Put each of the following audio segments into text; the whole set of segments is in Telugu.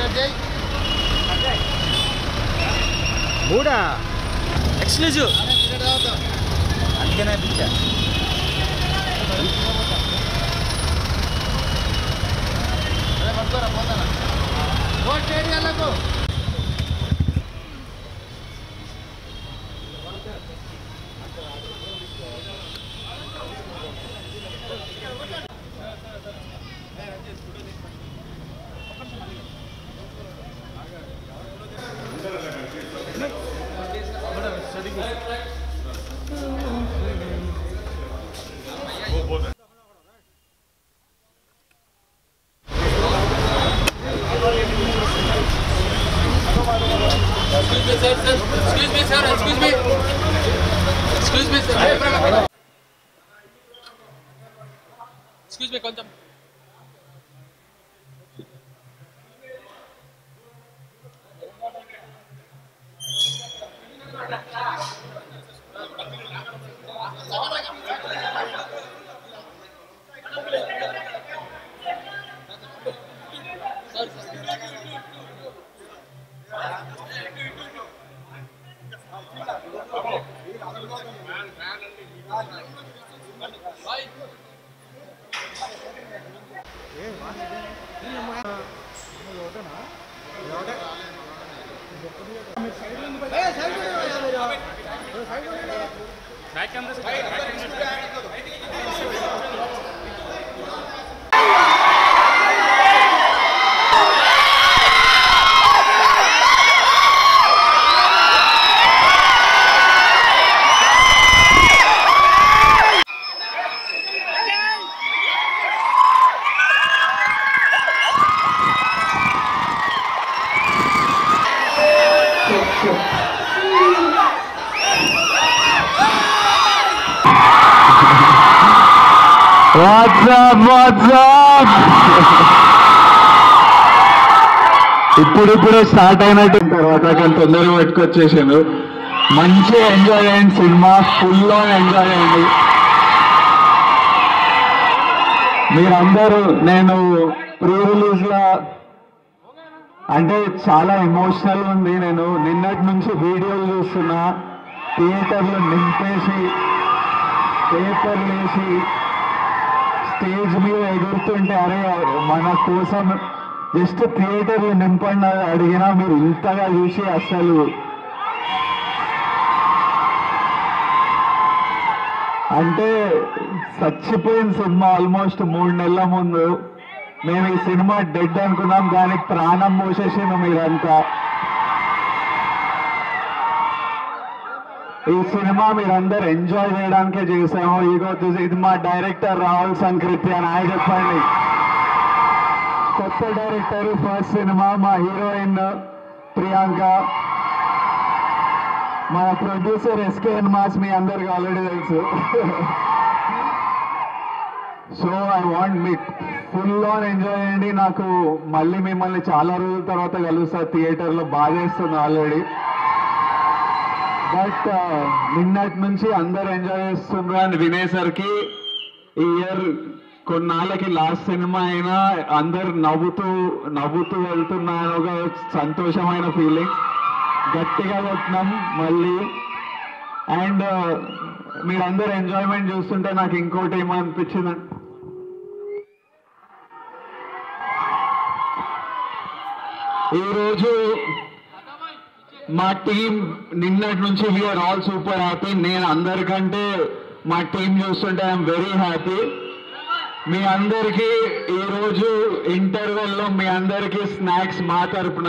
మూడా ఎక్స్క్లూజివ్ అందుకనే పిచ్చా Excuse me, sir. Excuse me. Excuse me, sir. Excuse me, కొంచెం వాట్సాప్ వాట్సాప్ ఇప్పుడిప్పుడే స్టార్ట్ అయినట్టు తర్వాత కానీ తొందరగా పెట్టుకొచ్చేసాను మంచి ఎంజాయ్ అయ్యండి సినిమా ఫుల్ ఆన్ ఎంజాయ్ అయ్యండి మీరందరూ నేను ప్రీ రిలీజ్ లా అంటే చాలా ఎమోషనల్ ఉంది నేను నిన్నటి నుంచి వీడియోలు చూస్తున్నా థియేటర్లో నింపేసి పేపర్లు వేసి స్టేజ్ మీద ఎగురుతుంటే అరే మన కోసం జస్ట్ థియేటర్లు నింపండి అని అడిగినా మీరు ఇంతగా చూసి అసలు అంటే చచ్చిపోయిన సినిమా ఆల్మోస్ట్ మూడు నెలల ముందు మేము ఈ సినిమా డెడ్ అనుకున్నాం కానీ ప్రాణం మూసేసింది మీరంతా ఈ సినిమా మీరందరూ ఎంజాయ్ చేయడానికే చేసాము ఇగో this- ఇది మా డైరెక్టర్ రాహుల్ సంకృతి అని ఆయన చెప్పండి కొత్త డైరెక్టర్ ఫస్ట్ సినిమా మా హీరోయిన్ ప్రియాంక మన ప్రొడ్యూసర్ ఎస్కేఎన్ మాస్ మీ అందరికి ఆల్రెడీ తెలుసు సో ఐ వాంట్ మీ ఫుల్ ఆన్ ఎంజాయ్ చేయండి నాకు మళ్ళీ మిమ్మల్ని చాలా రోజుల తర్వాత కలుస్తా థియేటర్లో బాగా చేస్తుంది ఆల్రెడీ బట్ నిన్నటి నుంచి అందరు ఎంజాయ్ చేస్తున్నారు అని వినేసరికి ఈ ఇయర్ కొన్నాళ్ళకి లాస్ట్ సినిమా అయినా అందరు నవ్వుతూ నవ్వుతూ వెళ్తున్నారు ఒక సంతోషమైన ఫీలింగ్ గట్టిగా కొట్టినాం మళ్ళీ అండ్ మీరందరు ఎంజాయ్మెంట్ చూస్తుంటే నాకు ఇంకోటి ఏమనిపించింది ఈరోజు మా టీం నిన్నటి నుంచి వీఆర్ ఆల్ సూపర్ హ్యాపీ నేను అందరికంటే మా టీం చూస్తుంటే ఐఎమ్ వెరీ హ్యాపీ మీ అందరికీ ఈరోజు ఇంటర్వెల్లో మీ అందరికీ స్నాక్స్ మా తరపున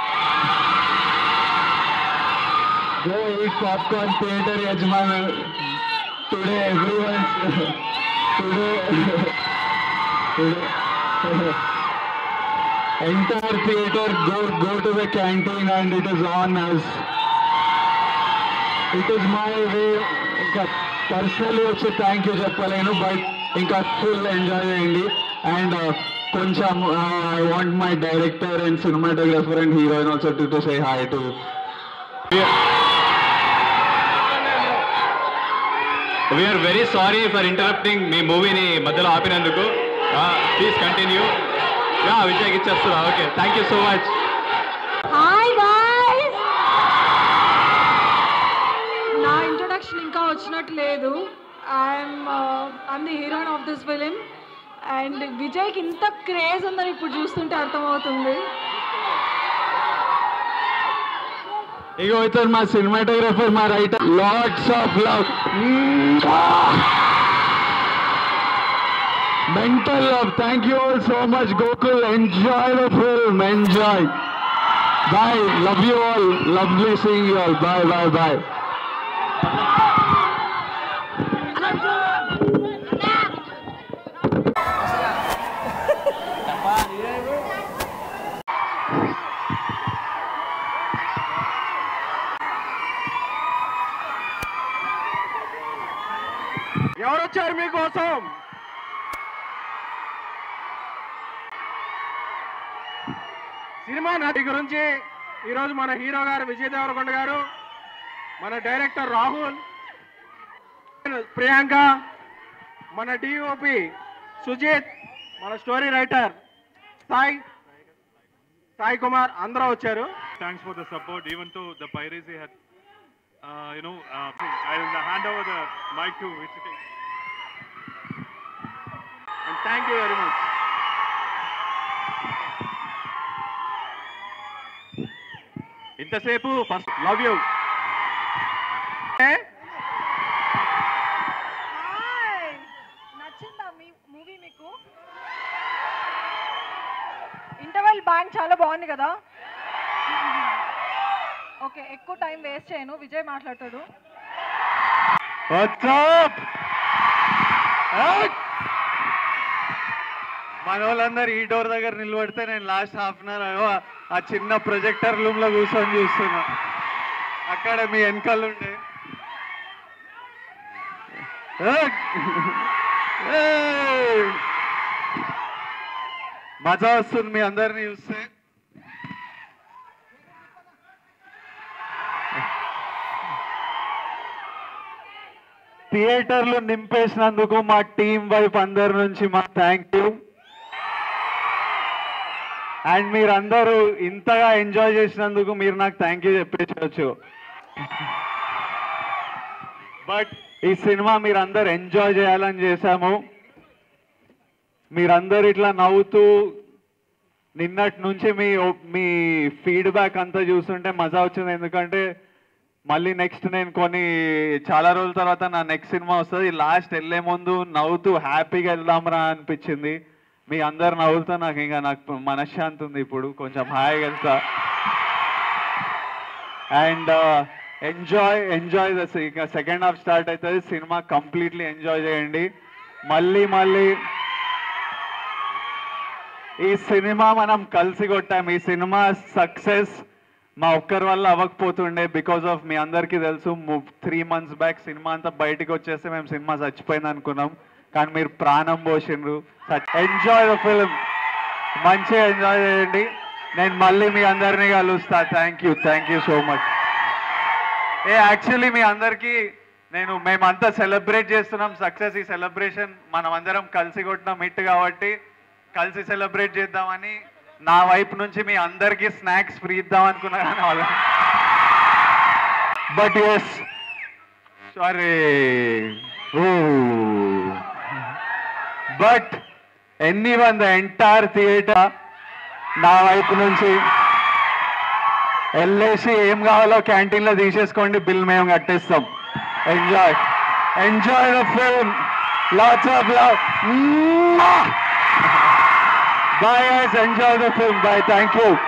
గో ఈట్ పాప్కార్న్ థియేటర్ యజమాన్ today everyone today today entire theater go go to the canteen and it is on us it is my way ఇంకా పర్సనలీ వచ్చి థ్యాంక్ యూ చెప్పలేను బట్ ఇంకా ఫుల్ ఎంజాయ్ చేయండి అండ్ కొంచెం I want my director and cinematographer and heroine also to to say hi to we're very sorry for interrupting మీ మూవీని మధ్యలో ఆపినందుకు ప్లీజ్ కంటిన్యూ యా విజయ్కి ఇచ్చేస్తున్నా okay thank you so much hi guys నా ఇంట్రొడక్షన్ ఇంకా వచ్చినట్టు లేదు I'm I'm the heroine of this film and విజయ్కి ఇంత క్రేజ్ ఉందని ఇప్పుడు చూస్తుంటే అర్థమవుతుంది ఇగో ఇతను మా సినిమాటోగ్రఫర్ మా writer lots of love mental love thank you all so much Gokul enjoy the film enjoy bye love you all lovely seeing you all bye bye bye ఎవరొచ్చారు మీకోసం సినిమా నటి గురించి ఈరోజు మన హీరో గారు విజయ్ దేవరకొండ గారు మన డైరెక్టర్ రాహుల్ ప్రియాంక మన డిఓపి సుజిత్ మన స్టోరీ రైటర్ సాయి సాయి కుమార్ అందరూ వచ్చారు thanks for the support, even though the piracy had, uh, you know, uh, I'll hand over the mic to Vichite. And thank you very much ఇంతసేపు ఫస్ట్ లవ్ యూ నచ్చిందా మీ మూవీ మీకు ఇంటర్వెల్ బ్యాంక్ చాలా బాగుంది కదా ఓకే ఎక్కువ టైం వేస్ట్ చేయను విజయ్ మాట్లాడతాడు వాట్సాప్ మన వాళ్ళందరూ ఈ డోర్ దగ్గర నిలబడితే నేను లాస్ట్ హాఫ్ అన్ అవర్ ఆ చిన్న ప్రొజెక్టర్ రూమ్ లో కూర్చొని చూస్తున్నా అక్కడ మీ వెనకాల ఉండే ఏయ్! ఏయ్! మజా వస్తుంది మీ అందరిని చూస్తే థియేటర్లు నింపేసినందుకు మా టీం వైపు అందరి నుంచి మా థ్యాంక్ యూ అండ్ మీరందరూ ఇంతగా ఎంజాయ్ చేసినందుకు మీరు నాకు థ్యాంక్ యూ చెప్పేసుకోవచ్చు బట్ ఈ సినిమా మీరందరు ఎంజాయ్ చేయాలని చేశాము మీరందరు ఇట్లా నవ్వుతూ నిన్నటి నుంచి మీ మీ ఫీడ్బ్యాక్ అంతా చూస్తుంటే మజా వచ్చింది ఎందుకంటే మళ్ళీ నెక్స్ట్ నేను కొన్ని చాలా రోజుల తర్వాత నా నెక్స్ట్ సినిమా వస్తుంది లాస్ట్ వెళ్ళే ముందు నవ్వుతూ హ్యాపీగా వెళ్దాంరా అనిపించింది మీ అందరు నవ్వులతో నాకు ఇంకా నాకు మనశ్శాంతి ఉంది ఇప్పుడు కొంచెం హాయిగా వెళ్తా అండ్ ఎంజాయ్ ఎంజాయ్ ద ఇంకా సెకండ్ హాఫ్ స్టార్ట్ అవుతుంది సినిమా కంప్లీట్లీ ఎంజాయ్ చేయండి మళ్ళీ మళ్ళీ ఈ సినిమా మనం కలిసి కొట్టాం ఈ సినిమా సక్సెస్ మా ఒక్కరి వల్ల అవ్వకపోతుండే బికాస్ ఆఫ్ మీ అందరికీ తెలుసు త్రీ మంత్స్ బ్యాక్ సినిమా అంతా బయటికి వచ్చేస్తే మేము సినిమా చచ్చిపోయింది అనుకున్నాం కానీ మీరు ప్రాణం పోసిండ్రు ఎంజాయ్ ద ఫిల్మ్ మంచిగా ఎంజాయ్ చేయండి నేను మళ్ళీ మీ అందరినీ కలుస్తా thank you thank you so much ఏ యాక్చువల్లీ మీ అందరికీ నేను మేమంతా సెలబ్రేట్ చేస్తున్నాం సక్సెస్ ఈ సెలబ్రేషన్ మనం అందరం కలిసి కొట్టినాం హిట్ కాబట్టి కలిసి సెలబ్రేట్ చేద్దామని నా వైపు నుంచి మీ అందరికీ స్నాక్స్ ఫ్రీ ఇద్దాం అనుకున్నా కానీ వాళ్ళ but yes sorry but anyone the entire theatre నా వైపు నుంచి వెళ్ళేసి ఏం కావాలో క్యాంటీన్లో తీసేసుకోండి బిల్ మేము కట్టేస్తాం enjoy enjoy the film lots of love bye enjoy the film bye thank you